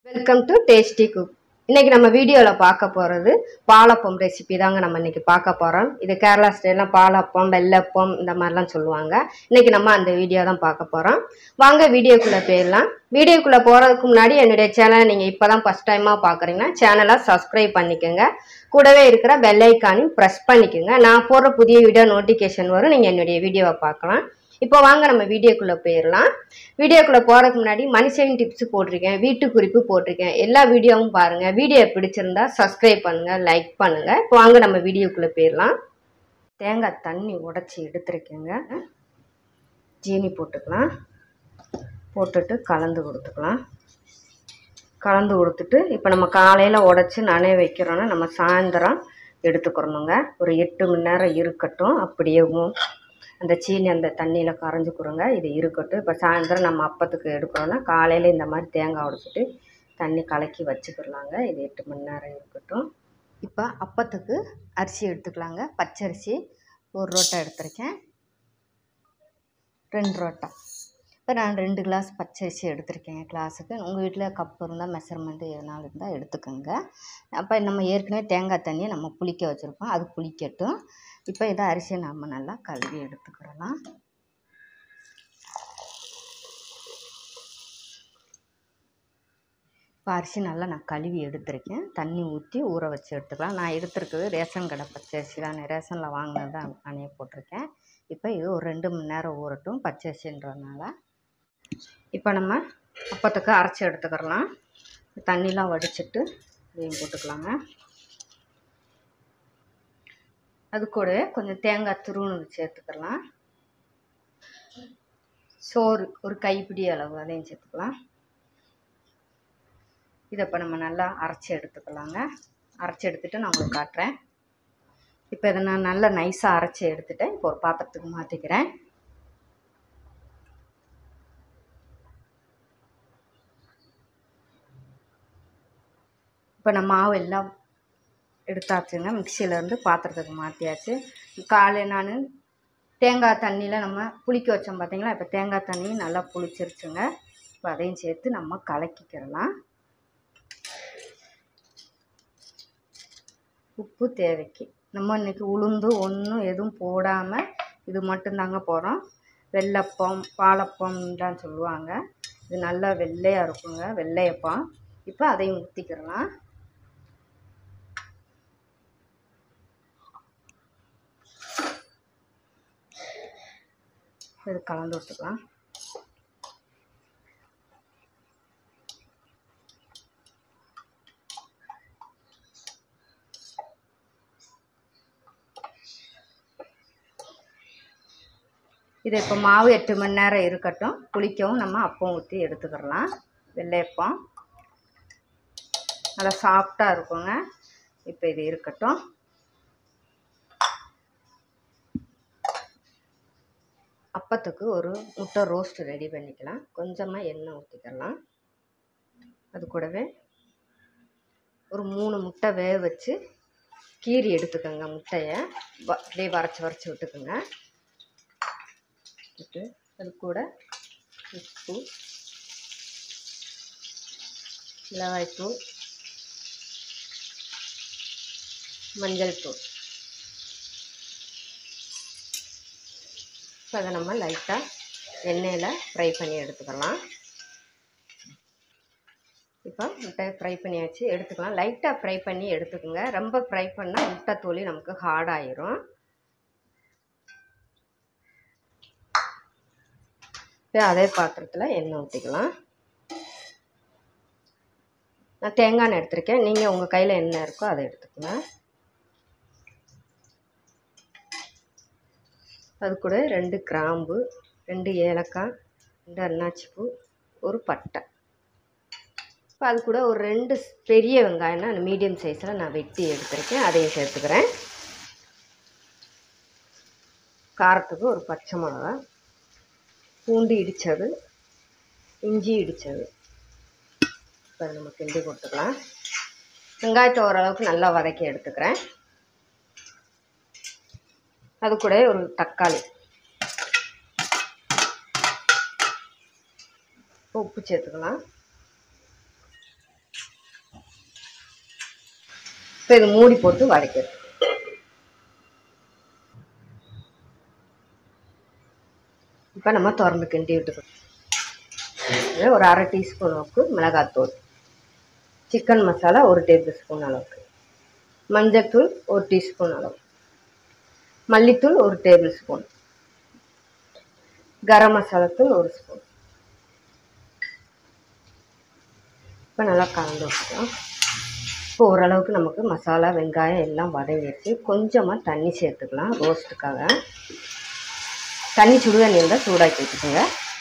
welcome to tasty cook இன்னைக்கு நம்ம வீடியோவில் பார்க்க போகிறது பாலப்பம் ரெசிபி தாங்க நம்ம இன்னைக்கு பார்க்க போகிறோம் இது கேரளா ஸ்டைலாம் பாலப்பம் வெள்ளப்பம் இந்த மாதிரிலாம் சொல்லுவாங்க இன்னைக்கு நம்ம அந்த வீடியோ தான் பார்க்க போகிறோம் வாங்க வீடியோக்குள்ளே போயிடலாம் வீடியோக்குள்ளே போகிறதுக்கு முன்னாடி என்னுடைய சேனலை நீங்கள் இப்போ தான் ஃபஸ்ட் டைமாக பார்க்குறீங்கன்னா சேனலை சப்ஸ்கிரைப் பண்ணிக்கோங்க கூடவே இருக்கிற பெல் ஐக்கானையும் ப்ரெஸ் பண்ணிக்கோங்க நான் போடுற புதிய வீடியோ நோட்டிஃபிகேஷன் வரும் நீங்கள் என்னுடைய வீடியோவை பார்க்கலாம் இப்போ வாங்க நம்ம வீடியோக்குள்ளே போயிடலாம் வீடியோக்குள்ளே போகிறதுக்கு முன்னாடி மனுஷன் டிப்ஸ் போட்டிருக்கேன் வீட்டு குறிப்பு போட்டிருக்கேன் எல்லா வீடியோவும் பாருங்கள் வீடியோ பிடிச்சிருந்தா சப்ஸ்கிரைப் பண்ணுங்கள் லைக் பண்ணுங்கள் இப்போ வாங்க நம்ம வீடியோக்குள்ளே போயிடலாம் தேங்காய் தண்ணி உடச்சி எடுத்துருக்கேங்க ஜீனி போட்டுக்கலாம் போட்டுட்டு கலந்து கொடுத்துக்கலாம் கலந்து கொடுத்துட்டு இப்போ நம்ம காலையில் உடச்சி நனைய வைக்கிறோன்னா நம்ம சாயந்தரம் எடுத்துக்கிறணுங்க ஒரு எட்டு மணி நேரம் இருக்கட்டும் அப்படியேவும் அந்த சீனி அந்த தண்ணியில் கரைஞ்சிக்கிறோங்க இது இருக்கட்டும் இப்போ சாயந்தரம் நம்ம அப்பத்துக்கு எடுக்கிறோன்னா காலையில் இந்த மாதிரி தேங்காய் உடைச்சிட்டு தண்ணி கலக்கி வச்சுக்கிடலாங்க இது எட்டு மணி நேரம் இருக்கட்டும் இப்போ அப்பத்துக்கு அரிசி எடுத்துக்கலாங்க பச்சரிசி ஒரு ரோட்டை எடுத்திருக்கேன் ரெண்டு ரோட்டா இப்போ நான் ரெண்டு கிளாஸ் பச்சரிசி எடுத்திருக்கேன் கிளாஸுக்கு உங்கள் வீட்டில் கப் இருந்தால் மெஷர்மெண்ட்டு எதனாலும் இருந்தால் எடுத்துக்கோங்க அப்போ நம்ம ஏற்கனவே தேங்காய் தண்ணியை நம்ம புளிக்க வச்சுருக்கோம் அது புளிக்கட்டும் இப்போ இதை அரிசியை நம்ம நல்லா கழுவி எடுத்துக்கிறலாம் இப்போ அரிசி நல்லா நான் கழுவி எடுத்திருக்கேன் தண்ணி ஊற்றி ஊற வச்சு எடுத்துக்கலாம் நான் எடுத்துருக்குது ரேஷன் கடை பச்சரிசி தான் ரேஷனில் வாங்கினது தான் நானே போட்டிருக்கேன் இப்போ இது ஒரு ரெண்டு மணி நேரம் ஊறட்டும் பச்சரிசின்றதுனால இப்போ நம்ம அப்பத்துக்கு அரைச்சி எடுத்துக்கிறலாம் தண்ணிலாம் வடிச்சிட்டு இதையும் போட்டுக்கலாங்க அது கூட கொஞ்சம் தேங்காய் துருவனது சேர்த்துக்கலாம் சோறு ஒரு கைப்பிடி அளவு அதையும் சேர்த்துக்கலாம் இதை இப்போ நம்ம நல்லா அரைச்சி எடுத்துக்கலாங்க அரைச்சி எடுத்துகிட்டு நான் உங்களுக்கு காட்டுறேன் இப்போ இதை நான் நல்லா நைஸாக அரைச்சி எடுத்துட்டேன் இப்போ ஒரு பாத்திரத்துக்கு மாற்றிக்கிறேன் இப்போ நம்ம மாவு எல்லாம் எடுத்தாச்சுங்க மிக்சியிலேருந்து பாத்திரத்துக்கு மாற்றியாச்சு காலையில் நான் தேங்காய் தண்ணியில் நம்ம புளிக்க வச்சோம் பார்த்தீங்களா இப்போ தேங்காய் தண்ணி நல்லா புளிச்சிருச்சுங்க இப்போ அதையும் சேர்த்து நம்ம கலக்கிக்கிறலாம் உப்பு தேவைக்கு நம்ம இன்றைக்கி உளுந்து ஒன்றும் எதுவும் போடாமல் இது மட்டும்தாங்க போகிறோம் வெள்ளப்பம் பாலப்பம்லாம் சொல்லுவாங்க இது நல்லா வெள்ளையாக இருக்குங்க வெள்ளையப்பம் இப்போ அதையும் ஊற்றிக்கிறலாம் இது கலந்து விட்டுக்கலாம் இது இப்போ மாவு எட்டு மணி நேரம் இருக்கட்டும் புளிக்கவும் நம்ம அப்பம் ஊற்றி எடுத்துக்கிடலாம் வெள்ளையப்பம் நல்லா சாஃப்டாக இருக்குங்க இப்போ இது இருக்கட்டும் அப்பத்துக்கு ஒரு முட்டை ரோஸ்ட் ரெடி பண்ணிக்கலாம் கொஞ்சமாக எண்ணெய் ஊற்றிக்கலாம் அது கூடவே ஒரு மூணு முட்டை வேக வச்சு கீரி எடுத்துக்கோங்க முட்டையை வ அப்படியே வரைச்சி வரைச்சி விட்டுக்குங்க விட்டு அது கூட உப்பு மிளகாய்த்தூள் மஞ்சள் தூள் இப்போ அதை நம்ம லைட்டாக எண்ணெயில் ஃப்ரை பண்ணி எடுத்துக்கலாம் இப்போ முட்டை ஃப்ரை பண்ணியாச்சு எடுத்துக்கலாம் லைட்டாக ஃப்ரை பண்ணி எடுத்துக்கோங்க ரொம்ப ஃப்ரை பண்ணால் முட்டை தோலி நமக்கு ஹார்டாயிரும் இப்போ அதே பாத்திரத்தில் எண்ணெய் ஊற்றிக்கலாம் நான் தேங்காய் எண்ணெய் எடுத்திருக்கேன் நீங்கள் உங்கள் கையில் என்ன இருக்கோ அதை எடுத்துக்கலாம் அது கூட ரெண்டு கிராம்பு ரெண்டு ஏலக்காய் ரெண்டு அன்னாச்சிப்பூ ஒரு பட்டை இப்போ அது கூட ஒரு ரெண்டு பெரிய வெங்காயம்னா மீடியம் சைஸில் நான் வெட்டி எடுத்திருக்கேன் அதையும் சேர்த்துக்கிறேன் காரத்துக்கு ஒரு பச்சை மிளகா பூண்டு இடித்தது இஞ்சி இடித்தது இப்போ நம்ம கிண்டி கொடுத்துக்கலாம் வெங்காயத்தை ஓரளவுக்கு நல்லா வதக்கி எடுத்துக்கிறேன் அது கூட ஒரு தக்காளி உப்பு சேர்த்துக்கலாம் இப்போ இது மூடி போட்டு வதக்கிறது இப்போ நம்ம திறந்து கிண்டி விட்டுக்கணும் இது ஒரு அரை டீஸ்பூன் அளவுக்கு மிளகாத்தூள் சிக்கன் மசாலா ஒரு டேபிள் ஸ்பூன் அளவுக்கு மஞ்சள்தூள் ஒரு டீஸ்பூன் அளவு மல்லித்தூள் ஒரு டேபிள் ஸ்பூன் கரம் மசாலாத்தூள் ஒரு ஸ்பூன் இப்போ நல்லா கலந்து வச்சுக்கலாம் இப்போ ஓரளவுக்கு நமக்கு மசாலா வெங்காயம் எல்லாம் வதங்கிடுச்சு கொஞ்சமாக தண்ணி சேர்த்துக்கலாம் ரோஸ்ட்டுக்காக தண்ணி சுடு தண்ணி இருந்தால் சூடாக்கி வச்சுக்கோங்க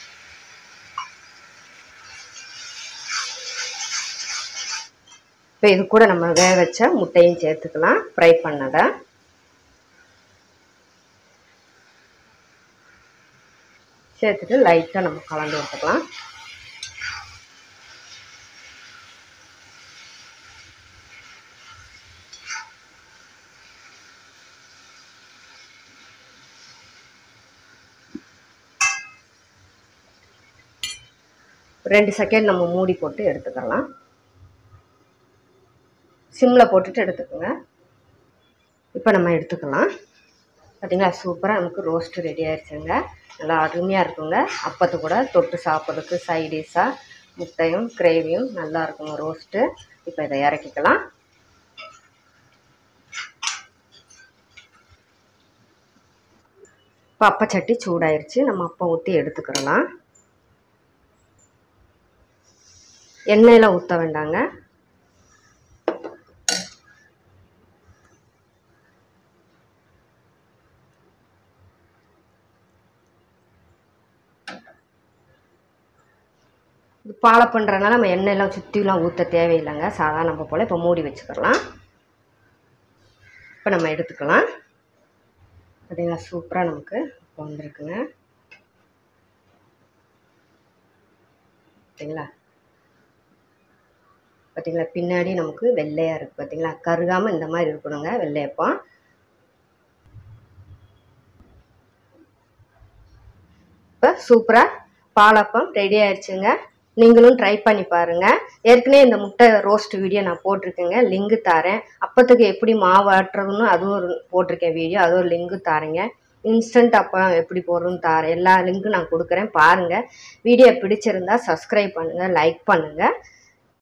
இப்போ இது கூட நம்ம வேக வச்ச முட்டையும் சேர்த்துக்கலாம் ஃப்ரை பண்ணதை சேர்த்துட்டு லைட்டாக நம்ம கலந்து விட்டுக்கலாம் ரெண்டு செகண்ட் நம்ம மூடி போட்டு எடுத்துக்கலாம் சிம்மில் போட்டுட்டு எடுத்துக்கோங்க இப்போ நம்ம எடுத்துக்கலாம் பார்த்தீங்களா சூப்பராக நமக்கு ரோஸ்ட்டு ரெடி ஆயிடுச்சுங்க நல்லா அருமையாக இருக்குங்க அப்பத்து கூட தொட்டு சாப்பிட்றதுக்கு சைடிஷாக முட்டையும் கிரேவியும் நல்லா இருக்குங்க ரோஸ்ட்டு இப்போ இதை இறக்கிக்கலாம் இப்போ அப்பச்சட்டி சூடாயிருச்சு நம்ம அப்பம் ஊற்றி எடுத்துக்கிறலாம் எண்ணெயில் ஊற்ற வேண்டாங்க இது பாலை பண்ணுறதுனால நம்ம எண்ணெயெல்லாம் சுற்றிலாம் ஊற்ற தேவையில்லைங்க சாதாரண நம்ம போல் இப்போ மூடி வச்சுக்கலாம் இப்போ நம்ம எடுத்துக்கலாம் பார்த்தீங்களா சூப்பராக நமக்கு இப்போ வந்திருக்குங்க பார்த்தீங்களா பார்த்தீங்களா பின்னாடி நமக்கு வெள்ளையாக இருக்குது பார்த்தீங்களா கருகாமல் இந்த மாதிரி இருக்கணுங்க வெள்ளையப்பம் இப்போ சூப்பராக பாலப்பம் ரெடி ஆயிடுச்சுங்க நீங்களும் ட்ரை பண்ணி பாருங்கள் ஏற்கனவே இந்த முட்டை ரோஸ்ட் வீடியோ நான் போட்டிருக்கேங்க லிங்கு தரேன் அப்பத்துக்கு எப்படி மாவு ஆட்டுறதுன்னு அதுவும் ஒரு போட்டிருக்கேன் வீடியோ அதுவும் ஒரு லிங்கு தரேங்க இன்ஸ்டன்ட் அப்பம் எப்படி போடுறதுன்னு தரேன் எல்லா லிங்க்கும் நான் கொடுக்குறேன் பாருங்கள் வீடியோ பிடிச்சிருந்தா சப்ஸ்கிரைப் பண்ணுங்கள் லைக் பண்ணுங்கள்